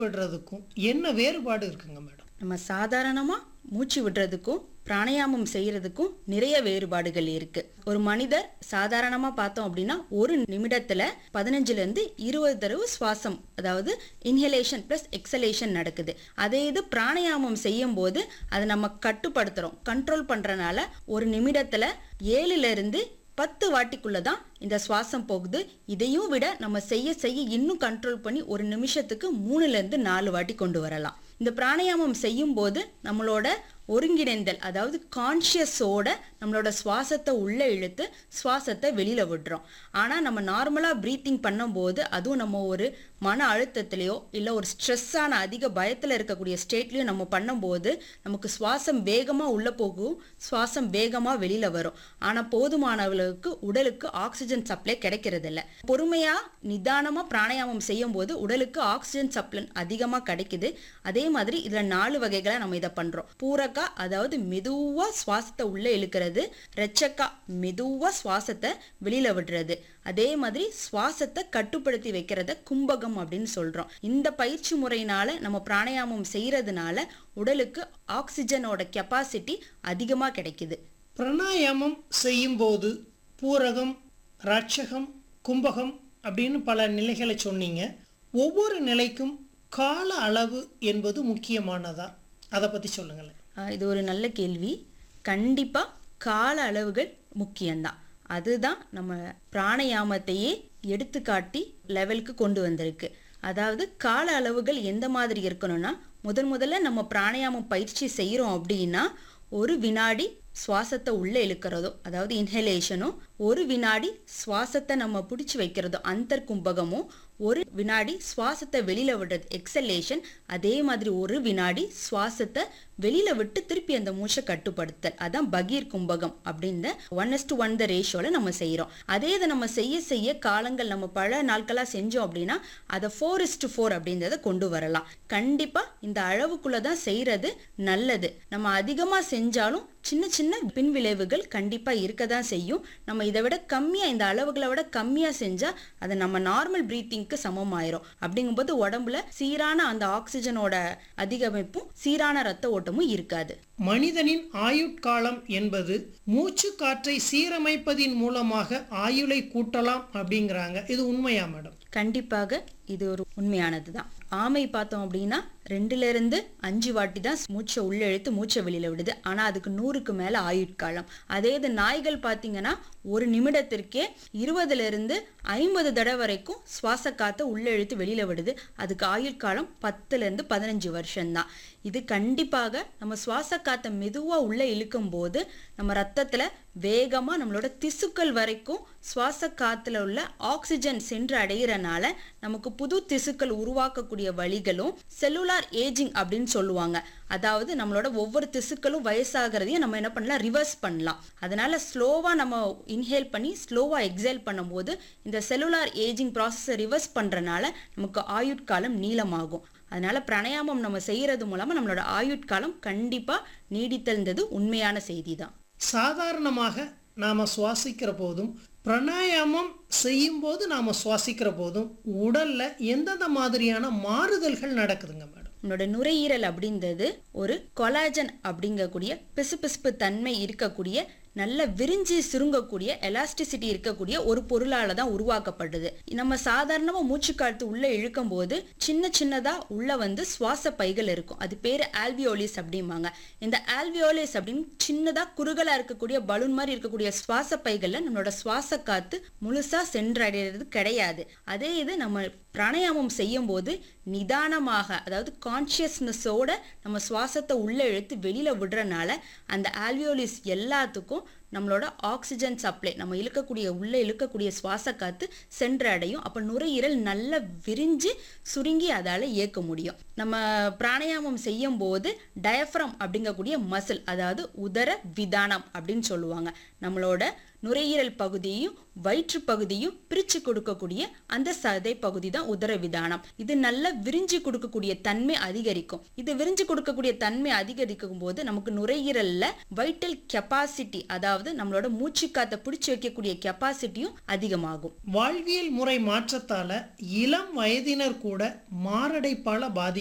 விடுறதுக்கும் என்ன வேறுபாடு இருக்குங்க மேடம் நம்ம சாதாரணமாக மூச்சு விடுறதுக்கும் பிராணாயாமம் செய்யறதுக்கும் நிறைய வேறுபாடுகள் இருக்கு ஒரு மனிதர் சாதாரணமாக பார்த்தோம் அப்படின்னா ஒரு நிமிடத்துல பதினஞ்சுல இருந்து இருபது தடவை சுவாசம் அதாவது இன்ஹலேஷன் ப்ளஸ் எக்ஸலேஷன் நடக்குது அதே இது பிராணாயாமம் செய்யும் போது அதை நம்ம கட்டுப்படுத்துறோம் கண்ட்ரோல் பண்றனால ஒரு நிமிடத்துல ஏழுல இருந்து பத்து வாட்டிக்குள்ள தான் இந்த சுவாசம் போகுது இதையும் விட நம்ம செய்ய செய்ய இன்னும் கண்ட்ரோல் பண்ணி ஒரு நிமிஷத்துக்கு மூணுல இருந்து நாலு வாட்டி கொண்டு வரலாம் இந்த பிராணாயாமம் செய்யும் போது நம்மளோட ஒருங்கிணைந்தல் அதாவது கான்ஷியஸோட நம்மளோட சுவாசத்தை உள்ள இழுத்து சுவாசத்தை வெளியில விடுறோம் ஆனா நம்ம நார்மலா ப்ரீத்திங் பண்ணும்போது அதுவும் நம்ம ஒரு மன அழுத்தத்திலையோ இல்ல ஒரு ஸ்ட்ரெஸ்ஸான அதிக பயத்துல இருக்கக்கூடிய ஸ்டேட்லயோ நம்ம பண்ணும்போது நமக்கு சுவாசம் வேகமா உள்ள போகும் சுவாசம் வேகமா வெளியில வரும் ஆனா போதுமான அளவுக்கு உடலுக்கு ஆக்சிஜன் சப்ளை கிடைக்கிறது இல்ல பொறுமையா நிதானமா பிராணாயாமம் செய்யும் போது உடலுக்கு ஆக்சிஜன் சப்ளை அதிகமா கிடைக்குது அதே மாதிரி இதுல நாலு வகைகளா நம்ம இதை பண்றோம் பூரக்கா அதாவது மெதுவா சுவாசத்தை உள்ள இழுக்கிறது ரெச்சக்கா மெதுவா சுவாசத்தை வெளியில விடுறது அதே மாதிரி சுவாசத்தை கட்டுப்படுத்தி வைக்கிறத கும்பகம் அப்படின்னு சொல்றோம் இந்த பயிற்சி முறையினால நம்ம பிராணாயாமம் செய்யறதுனால உடலுக்கு ஆக்சிஜனோட கெப்பாசிட்டி அதிகமா கிடைக்குது பிராணாயாமம் செய்யும்போது பூரகம் ராட்சகம் கும்பகம் அப்படின்னு பல நிலைகளை சொன்னீங்க ஒவ்வொரு நிலைக்கும் கால அளவு என்பது முக்கியமானதா அதை பற்றி சொல்லுங்களேன் ஆஹ் இது ஒரு நல்ல கேள்வி கண்டிப்பா கால அளவுகள் முக்கியம்தான் அதுதான் நம்ம பிராணயாமத்தையே எடுத்துக்காட்டி லெவலுக்கு கொண்டு வந்திருக்கு அதாவது கால அளவுகள் எந்த மாதிரி இருக்கணும்னா முதன் முதல்ல நம்ம பிராணயாமம் பயிற்சி செய்கிறோம் அப்படின்னா ஒரு வினாடி சுவாசத்தை உள்ள இழுக்கிறதோ அதாவது இன்ஹலேஷனும் ஒரு வினாடி சுவாசத்தை நம்ம பிடிச்சி வைக்கிறதோ அந்தர் கும்பகமும் ஒரு வினாடி சுவாசத்தை வெளியில விடுறது எக்ஸலேஷன் அதே மாதிரி ஒரு வினாடி சுவாசத்தை வெளியில விட்டு திருப்பி அந்த மூச்சை கட்டுப்படுத்தல் அதான் பகீர் கும்பகம் அப்படின்னு one is to one the ரேஷியோல நம்ம செய்றோம் அதே இதை நம்ம செய்ய செய்ய காலங்கள் நம்ம பல நாட்களா செஞ்சோம் அப்படின்னா அதை ஃபோர் இஸ் டு ஃபோர் அப்படின்றத கொண்டு வரலாம் கண்டிப்பா இந்த அளவுக்குள்ள தான் செய்யறது நல்லது நம்ம அதிகமா செஞ்சாலும் சின்ன சின்ன பின்விளைவுகள் கண்டிப்பா இருக்க தான் செய்யும் நம்ம இதை விட கம்மியா இந்த அளவுகளை விட கம்மியா செஞ்சா அது நம்ம நார்மல் பிரீத்திங்க்கு சமமாயிரும் அப்படிங்கும்போது உடம்புல சீரான அந்த ஆக்சிஜனோட அதிகமைப்பும் சீரான ரத்த ஓட்டமும் இருக்காது மனிதனின் ஆயுட்காலம் என்பது மூச்சு காற்றை சீரமைப்பதின் மூலமாக ஆயுளை கூட்டலாம் அப்படிங்கிறாங்க இது உண்மையா மேடம் கண்டிப்பாக இது ஒரு உண்மையானது தான் ஆமை பார்த்தோம் அப்படின்னா ரெண்டுல இருந்து அஞ்சு வாட்டி தான் மூச்சை உள்ள இழுத்து மூச்சை வெளியில விடுது ஆனா அதுக்கு நூறுக்கு மேல ஆயுட்காலம் அதே இது நாய்கள் பார்த்தீங்கன்னா ஒரு நிமிடத்திற்கே இருபதுல இருந்து ஐம்பது தடவை வரைக்கும் சுவாச காத்தை உள்ள இழுத்து வெளியில விடுது அதுக்கு ஆயுட்காலம் பத்துல இருந்து பதினஞ்சு வருஷம்தான் இது கண்டிப்பாக நம்ம சுவாச காத்தை மெதுவா உள்ள இழுக்கும் போது நம்ம ரத்தத்துல வேகமா நம்மளோட திசுக்கள் வரைக்கும் சுவாச காத்துல உள்ள ஆக்சிஜன் சென்று அடையிறனால நமக்கு புது திசுக்கள் உருவாக்கக்கூடிய வழிகளும் செல்லுலார் ஏஜிங் அப்படின்னு சொல்லுவாங்க அதாவது நம்மளோட ஒவ்வொரு திசுக்களும் வயசாகிறதையும் நம்ம என்ன பண்ணலாம் ரிவர்ஸ் பண்ணலாம் அதனால ஸ்லோவா நம்ம இன்ஹேல் பண்ணி ஸ்லோவா எக்ஸேல் பண்ணும்போது இந்த செல்லுலார் ஏஜிங் ப்ராசஸை ரிவர்ஸ் பண்றனால நமக்கு ஆயுட்காலம் நீளமாகும் அதனால பிராணாயாமம் நம்ம செய்யறது மூலமா நம்மளோட ஆயுட்காலம் கண்டிப்பா நீடித்தல்ன்றது உண்மையான செய்தி தான் சாதாரணமாக நாம் சுவாசிக்கிற போதும் பிராணாயாமம் செய்யும்போது நாம் சுவாசிக்கிற போதும் உடல்ல எந்தெந்த மாதிரியான மாறுதல்கள் நடக்குதுங்க மேடம் நம்மளோட நுரையீரல் அப்படின்றது ஒரு கொலாஜன் அப்படிங்கக்கூடிய பிசுபிசுப்பு தன்மை இருக்கக்கூடிய நல்ல விரிஞ்சு சுருங்கக்கூடிய எலாஸ்டிசிட்டி இருக்கக்கூடிய ஒரு பொருளால தான் உருவாக்கப்படுது நம்ம சாதாரணமா மூச்சு காத்து உள்ள இழுக்கும் போது சின்ன சின்னதா உள்ள வந்து சுவாச பைகள் இருக்கும் அது பேரு ஆல்வியோலிஸ் அப்படிம்பாங்க இந்த ஆல்வியோலிஸ் அப்படின்னு சின்னதா குறுகலா இருக்கக்கூடிய பலூன் மாதிரி இருக்கக்கூடிய சுவாச பைகள்ல நம்மளோட சுவாச காத்து முழுசா சென்றடைகிறது கிடையாது அதே இது நம்ம பிராணாயாமம் செய்யும் போது நிதானமாக அதாவது கான்சியஸ்னஸோட நம்ம சுவாசத்தை உள்ள இழுத்து வெளியில விடுறனால அந்த ஆல்வியோலிஸ் எல்லாத்துக்கும் நம்மளோட ஆக்சிஜன் சப்ளை நம்ம இழுக்கக்கூடிய உள்ள இழுக்கக்கூடிய சுவாச காத்து சென்றடையும் அப்ப நுரையீரல் நல்லா விரிஞ்சு சுருங்கி அதால இயக்க முடியும் நம்ம பிராணாயாமம் செய்யும் போது டயஃப்ரம் அப்படிங்கக்கூடிய மசில் அதாவது உதர விதானம் அப்படின்னு சொல்லுவாங்க நம்மளோட நுரையீரல் பகுதியையும் வயிற்று பகுதியும் பிரிச்சு கொடுக்கக்கூடிய அந்த சதை பகுதி தான் உதரவிதானம் இது நல்லா விரிஞ்சு கொடுக்கக்கூடிய தன்மை அதிகரிக்கும் இது விரிஞ்சு கொடுக்கக்கூடிய தன்மை அதிகரிக்கும் போது நமக்கு நுரையீரல்ல வைட்டல் கெப்பாசிட்டி அதாவது நம்மளோட மூச்சு காத்தை பிடிச்சு வைக்கக்கூடிய கெப்பாசிட்டியும் அதிகமாகும் வாழ்வியல் முறை மாற்றத்தால இளம் வயதினர் கூட மாரடைப்பால பாதி